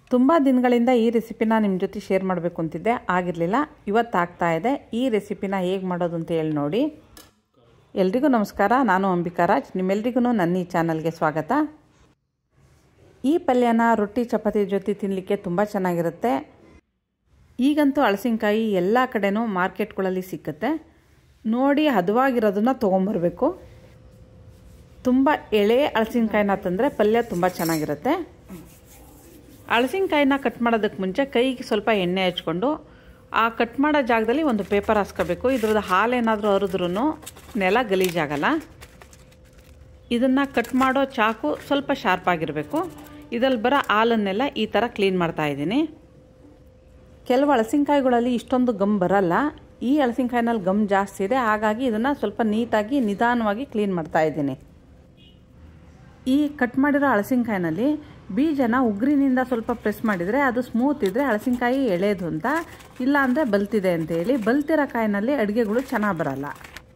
ತುಂಬ ದಿನಗಳಿಂದ ಈ ರೆಸಿಪಿನ ನಿಮ್ಮ ಜೊತೆ ಶೇರ್ ಮಾಡಬೇಕು ಅಂತಿದ್ದೆ ಆಗಿರಲಿಲ್ಲ ಇವತ್ತು ಆಗ್ತಾ ಇದೆ ಈ ರೆಸಿಪಿನ ಹೇಗೆ ಮಾಡೋದು ಅಂತ ಹೇಳಿ ನೋಡಿ ಎಲ್ರಿಗೂ ನಮಸ್ಕಾರ ನಾನು ಅಂಬಿಕಾರಾಜ್ ನಿಮ್ಮೆಲ್ರಿಗೂ ನನ್ನ ಈ ಚಾನಲ್ಗೆ ಸ್ವಾಗತ ಈ ಪಲ್ಯನ ರೊಟ್ಟಿ ಚಪಾತಿ ಜೊತೆ ತಿನ್ನಲಿಕ್ಕೆ ತುಂಬ ಚೆನ್ನಾಗಿರುತ್ತೆ ಈಗಂತೂ ಹಳಸಿನಕಾಯಿ ಎಲ್ಲ ಕಡೆನೂ ಮಾರ್ಕೆಟ್ಗಳಲ್ಲಿ ಸಿಕ್ಕತ್ತೆ ನೋಡಿ ಹದವಾಗಿರೋದನ್ನ ತೊಗೊಂಬರ್ಬೇಕು ತುಂಬ ಎಳೆ ಹಳಸಿನಕಾಯಿನ ತಂದರೆ ಪಲ್ಯ ತುಂಬ ಚೆನ್ನಾಗಿರುತ್ತೆ ಹಳಸಿನಕಾಯಿನ ಕಟ್ ಮಾಡೋದಕ್ಕೆ ಮುಂಚೆ ಕೈಗೆ ಸ್ವಲ್ಪ ಎಣ್ಣೆ ಹಚ್ಕೊಂಡು ಆ ಕಟ್ ಮಾಡೋ ಜಾಗದಲ್ಲಿ ಒಂದು ಪೇಪರ್ ಹಾಸ್ಕೋಬೇಕು ಇದ್ರದ್ದು ಹಾಲೇನಾದರೂ ಹರಿದ್ರೂ ನೆಲ ಗಲೀಜಾಗಲ್ಲ ಇದನ್ನು ಕಟ್ ಮಾಡೋ ಚಾಕು ಸ್ವಲ್ಪ ಶಾರ್ಪ್ ಆಗಿರಬೇಕು ಇದರಲ್ಲಿ ಬರೋ ಹಾಲನ್ನೆಲ್ಲ ಈ ಥರ ಕ್ಲೀನ್ ಮಾಡ್ತಾ ಇದ್ದೀನಿ ಕೆಲವು ಹಳಸಿನಕಾಯಿಗಳಲ್ಲಿ ಇಷ್ಟೊಂದು ಗಮ್ ಬರಲ್ಲ ಈ ಹಳಸಿನಕಾಯಿನಲ್ಲಿ ಗಮ್ ಜಾಸ್ತಿ ಇದೆ ಹಾಗಾಗಿ ಇದನ್ನು ಸ್ವಲ್ಪ ನೀಟಾಗಿ ನಿಧಾನವಾಗಿ ಕ್ಲೀನ್ ಮಾಡ್ತಾ ಇದ್ದೀನಿ ಈ ಕಟ್ ಮಾಡಿರೋ ಹಳಸಿನಕಾಯಿನಲ್ಲಿ ಬೀಜನ ಉಗ್ರಿನಿಂದ ಸ್ವಲ್ಪ ಪ್ರೆಸ್ ಮಾಡಿದರೆ ಅದು ಸ್ಮೂತ್ ಇದ್ದರೆ ಹಳಸಿನಕಾಯಿ ಎಳೆದು ಅಂತ ಇಲ್ಲ ಅಂದರೆ ಬಲ್ತಿದೆ ಅಂತೇಳಿ ಬಲ್ತಿರೋ ಕಾಯಿನಲ್ಲಿ ಅಡುಗೆಗಳು ಚೆನ್ನಾಗಿ ಬರಲ್ಲ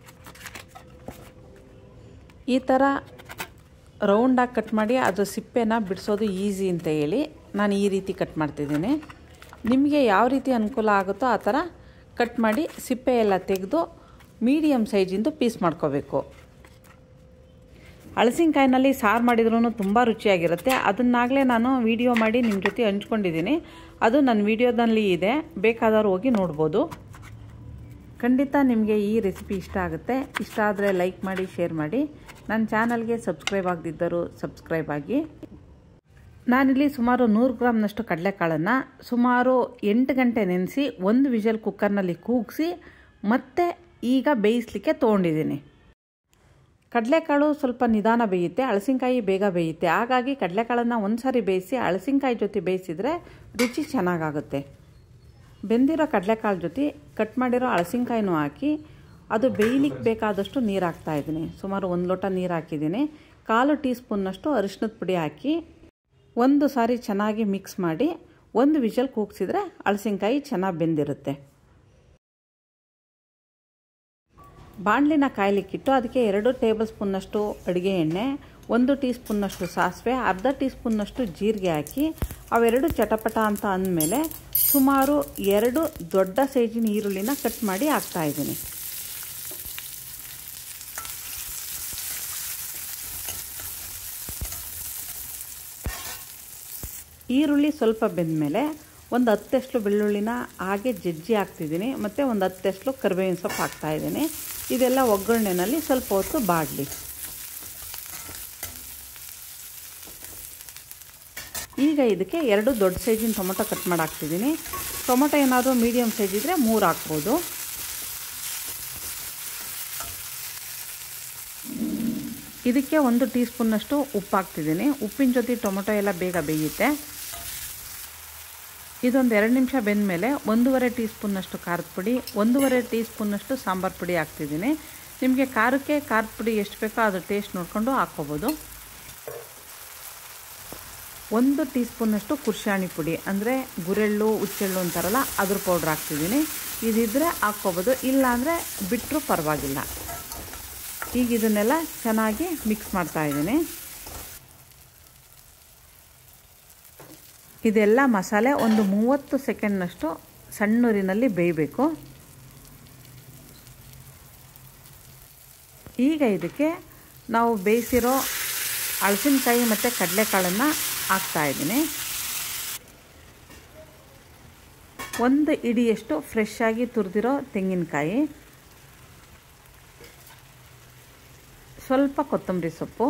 ಈ ಥರ ರೌಂಡಾಗಿ ಕಟ್ ಮಾಡಿ ಅದು ಸಿಪ್ಪೆನ ಬಿಡಿಸೋದು ಈಸಿ ಅಂತ ಹೇಳಿ ನಾನು ಈ ರೀತಿ ಕಟ್ ಮಾಡ್ತಿದ್ದೀನಿ ನಿಮಗೆ ಯಾವ ರೀತಿ ಅನುಕೂಲ ಆಗುತ್ತೋ ಆ ಥರ ಕಟ್ ಮಾಡಿ ಸಿಪ್ಪೆ ಎಲ್ಲ ತೆಗೆದು ಮೀಡಿಯಮ್ ಸೈಜಿಂದು ಪೀಸ್ ಮಾಡ್ಕೋಬೇಕು ಹಳಸಿನಕಾಯಿನಲ್ಲಿ ಸಾರು ಮಾಡಿದ್ರೂ ತುಂಬ ರುಚಿಯಾಗಿರುತ್ತೆ ಅದನ್ನಾಗಲೇ ನಾನು ವಿಡಿಯೋ ಮಾಡಿ ನಿಮ್ಮ ಜೊತೆ ಹಂಚ್ಕೊಂಡಿದ್ದೀನಿ ಅದು ನನ್ನ ವಿಡಿಯೋದಲ್ಲಿ ಇದೆ ಬೇಕಾದವರು ಹೋಗಿ ನೋಡ್ಬೋದು ಖಂಡಿತ ನಿಮಗೆ ಈ ರೆಸಿಪಿ ಇಷ್ಟ ಆಗುತ್ತೆ ಇಷ್ಟ ಆದರೆ ಲೈಕ್ ಮಾಡಿ ಶೇರ್ ಮಾಡಿ ನನ್ನ ಚಾನಲ್ಗೆ ಸಬ್ಸ್ಕ್ರೈಬ್ ಆಗದಿದ್ದರು ಸಬ್ಸ್ಕ್ರೈಬ್ ಆಗಿ ನಾನಿಲ್ಲಿ ಸುಮಾರು ನೂರು ಗ್ರಾಮ್ನಷ್ಟು ಕಡಲೆಕಾಳನ್ನು ಸುಮಾರು ಎಂಟು ಗಂಟೆ ನೆನೆಸಿ ಒಂದು ವಿಷಲ್ ಕುಕ್ಕರ್ನಲ್ಲಿ ಕೂಗಿಸಿ ಮತ್ತೆ ಈಗ ಬೇಯಿಸಲಿಕ್ಕೆ ತೊಗೊಂಡಿದ್ದೀನಿ ಕಡಲೆಕಾಳು ಸ್ವಲ್ಪ ನಿಧಾನ ಬೇಯುತ್ತೆ ಹಳಸಿನಕಾಯಿ ಬೇಗ ಬೇಯುತ್ತೆ ಹಾಗಾಗಿ ಕಡಲೆಕಾಳನ್ನು ಒಂದು ಸಾರಿ ಬೇಯಿಸಿ ಹಳಸಿನಕಾಯಿ ಜೊತೆ ಬೇಯಿಸಿದರೆ ರುಚಿ ಚೆನ್ನಾಗಾಗುತ್ತೆ ಬೆಂದಿರೋ ಕಡಲೆಕಾಳು ಜೊತೆ ಕಟ್ ಮಾಡಿರೋ ಹಳಸಿನಕಾಯಿನೂ ಹಾಕಿ ಅದು ಬೇಯಲಿಕ್ಕೆ ಬೇಕಾದಷ್ಟು ನೀರು ಹಾಕ್ತಾಯಿದ್ದೀನಿ ಸುಮಾರು ಒಂದು ಲೋಟ ನೀರು ಹಾಕಿದ್ದೀನಿ ಕಾಲು ಟೀ ಸ್ಪೂನ್ನಷ್ಟು ಅರಿಶಿನದ ಪುಡಿ ಹಾಕಿ ಒಂದು ಸಾರಿ ಚೆನ್ನಾಗಿ ಮಿಕ್ಸ್ ಮಾಡಿ ಒಂದು ವಿಷಲ್ ಕೂಗಿಸಿದ್ರೆ ಹಳಸಿನಕಾಯಿ ಚೆನ್ನಾಗಿ ಬೆಂದಿರುತ್ತೆ ಬಾಣಲಿನ ಕಾಯ್ಲಿಕ್ಕಿಟ್ಟು ಅದಕ್ಕೆ ಎರಡು ಟೇಬಲ್ ಸ್ಪೂನ್ನಷ್ಟು ಅಡುಗೆ ಎಣ್ಣೆ ಒಂದು ಟೀ ಸ್ಪೂನ್ನಷ್ಟು ಸಾಸಿವೆ ಅರ್ಧ ಟೀ ಸ್ಪೂನ್ನಷ್ಟು ಜೀರಿಗೆ ಹಾಕಿ ಅವೆರಡು ಚಟಪಟ ಅಂತ ಅಂದಮೇಲೆ ಸುಮಾರು ಎರಡು ದೊಡ್ಡ ಸೈಜಿನ ಈರುಳ್ಳಿನ ಕಟ್ ಮಾಡಿ ಹಾಕ್ತಾಯಿದ್ದೀನಿ ಈರುಳ್ಳಿ ಸ್ವಲ್ಪ ಬೆಂದಮೇಲೆ ಒಂದು ಹತ್ತೆಷ್ಟು ಬೆಳ್ಳುಳ್ಳಿನ ಹಾಗೆ ಜಜ್ಜಿ ಹಾಕ್ತಿದ್ದೀನಿ ಮತ್ತು ಒಂದು ಹತ್ತೆಷ್ಟು ಕರಿಬೇವಿನ ಸೊಪ್ಪು ಹಾಕ್ತಾಯಿದ್ದೀನಿ ಇದೆಲ್ಲ ಒಗ್ಗರಣೆನಲ್ಲಿ ಸ್ವಲ್ಪ ಹೊತ್ತು ಬಾಡಲಿ ಈಗ ಇದಕ್ಕೆ ಎರಡು ದೊಡ್ಡ ಸೈಜಿನ ಟೊಮೊಟೊ ಕಟ್ ಮಾಡಿ ಹಾಕ್ತಿದ್ದೀನಿ ಟೊಮೊಟೊ ಏನಾದರೂ ಮೀಡಿಯಮ್ ಸೈಜ್ ಇದ್ದರೆ ಮೂರು ಹಾಕ್ಬೋದು ಇದಕ್ಕೆ ಒಂದು ಟೀ ಸ್ಪೂನ್ನಷ್ಟು ಉಪ್ಪು ಹಾಕ್ತಿದ್ದೀನಿ ಉಪ್ಪಿನ ಜೊತೆ ಟೊಮೊಟೊ ಎಲ್ಲ ಬೇಗ ಬೇಯುತ್ತೆ ಇದೊಂದು ಎರಡು ನಿಮಿಷ ಬೆಂದ ಮೇಲೆ ಒಂದೂವರೆ ಟೀ ಸ್ಪೂನ್ನಷ್ಟು ಖಾರದ ಪುಡಿ ಒಂದೂವರೆ ಟೀ ಸ್ಪೂನ್ನಷ್ಟು ಸಾಂಬಾರು ಪುಡಿ ಹಾಕ್ತಿದ್ದೀನಿ ನಿಮಗೆ ಖಾರಕ್ಕೆ ಖಾರದ ಪುಡಿ ಎಷ್ಟು ಬೇಕೋ ಅದು ಟೇಸ್ಟ್ ನೋಡಿಕೊಂಡು ಹಾಕ್ಕೋಬೋದು ಒಂದು ಟೀ ಸ್ಪೂನ್ನಷ್ಟು ಕುರ್ಶಾಣಿ ಪುಡಿ ಅಂದರೆ ಗುರೆಳ್ಳು ಹುಚ್ಚೆಳ್ಳು ಅಂತಾರಲ್ಲ ಅದ್ರ ಪೌಡ್ರ್ ಹಾಕ್ತಿದ್ದೀನಿ ಇದಿದ್ದರೆ ಹಾಕ್ಕೋಬೋದು ಇಲ್ಲ ಅಂದರೆ ಬಿಟ್ಟರೂ ಪರವಾಗಿಲ್ಲ ಈಗ ಇದನ್ನೆಲ್ಲ ಚೆನ್ನಾಗಿ ಮಿಕ್ಸ್ ಮಾಡ್ತಾಯಿದ್ದೀನಿ ಇದೆಲ್ಲ ಮಸಾಲೆ ಒಂದು ಮೂವತ್ತು ಸೆಕೆಂಡ್ನಷ್ಟು ಸಣ್ಣೂರಿನಲ್ಲಿ ಬೇಯಬೇಕು ಈಗ ಇದಕ್ಕೆ ನಾವು ಬೇಯಿಸಿರೋ ಹಳಸಿನಕಾಯಿ ಮತ್ತು ಕಡಲೆಕಾಳನ್ನು ಹಾಕ್ತಾಯಿದ್ದೀನಿ ಒಂದು ಇಡಿಯಷ್ಟು ಫ್ರೆಶ್ ಆಗಿ ತುರಿದಿರೋ ತೆಂಗಿನಕಾಯಿ ಸ್ವಲ್ಪ ಕೊತ್ತಂಬರಿ ಸೊಪ್ಪು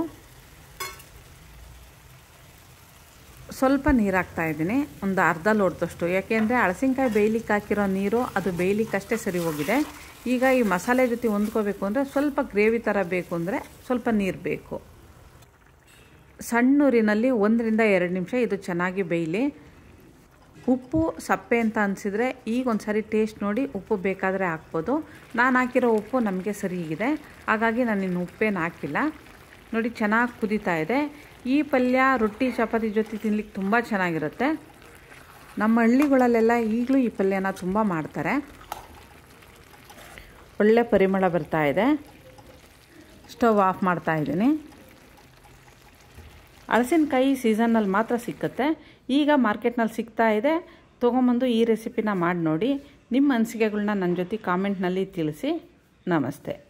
ಸ್ವಲ್ಪ ನೀರು ಹಾಕ್ತಾ ಇದ್ದೀನಿ ಒಂದು ಅರ್ಧ ಲೋಟದಷ್ಟು ಯಾಕೆಂದರೆ ಹಳಸಿನಕಾಯಿ ಬೇಯ್ಲಿಕ್ಕೆ ಹಾಕಿರೋ ನೀರು ಅದು ಬೇಯ್ಲಿಕ್ಕಷ್ಟೇ ಸರಿ ಹೋಗಿದೆ ಈಗ ಈ ಮಸಾಲೆ ಜೊತೆ ಹೊಂದ್ಕೋಬೇಕು ಅಂದರೆ ಸ್ವಲ್ಪ ಗ್ರೇವಿ ಥರ ಬೇಕು ಅಂದರೆ ಸ್ವಲ್ಪ ನೀರು ಬೇಕು ಸಣ್ಣೂರಿನಲ್ಲಿ ಒಂದರಿಂದ ಎರಡು ನಿಮಿಷ ಇದು ಚೆನ್ನಾಗಿ ಬೇಯಲಿ ಉಪ್ಪು ಸಪ್ಪೆ ಅಂತ ಅನಿಸಿದರೆ ಈಗ ಒಂದು ಸಾರಿ ಟೇಸ್ಟ್ ನೋಡಿ ಉಪ್ಪು ಬೇಕಾದರೆ ಹಾಕ್ಬೋದು ನಾನು ಹಾಕಿರೋ ಉಪ್ಪು ನಮಗೆ ಸರಿಗಿದೆ ಹಾಗಾಗಿ ನಾನು ಇನ್ನು ಉಪ್ಪೇನು ಹಾಕಿಲ್ಲ ನೋಡಿ ಚೆನ್ನಾಗಿ ಕುದೀತಾ ಇದೆ ಈ ಪಲ್ಯ ರೊಟ್ಟಿ ಚಪಾತಿ ಜೊತೆ ತಿನ್ಲಿಕ್ಕೆ ತುಂಬ ಚೆನ್ನಾಗಿರುತ್ತೆ ನಮ್ಮ ಹಳ್ಳಿಗಳಲ್ಲೆಲ್ಲ ಈಗಲೂ ಈ ಪಲ್ಯನ ತುಂಬ ಮಾಡ್ತಾರೆ ಒಳ್ಳೆ ಪರಿಮಳ ಬರ್ತಾ ಇದೆ ಸ್ಟವ್ ಆಫ್ ಮಾಡ್ತಾ ಇದ್ದೀನಿ ಹಳಸಿನಕಾಯಿ ಸೀಸನ್ನಲ್ಲಿ ಮಾತ್ರ ಸಿಕ್ಕತ್ತೆ ಈಗ ಮಾರ್ಕೆಟ್ನಲ್ಲಿ ಸಿಗ್ತಾ ಇದೆ ತೊಗೊಂಬಂದು ಈ ರೆಸಿಪಿನ ಮಾಡಿ ನೋಡಿ ನಿಮ್ಮ ಅನಿಸಿಕೆಗಳ್ನ ನನ್ನ ಜೊತೆ ಕಾಮೆಂಟ್ನಲ್ಲಿ ತಿಳಿಸಿ ನಮಸ್ತೆ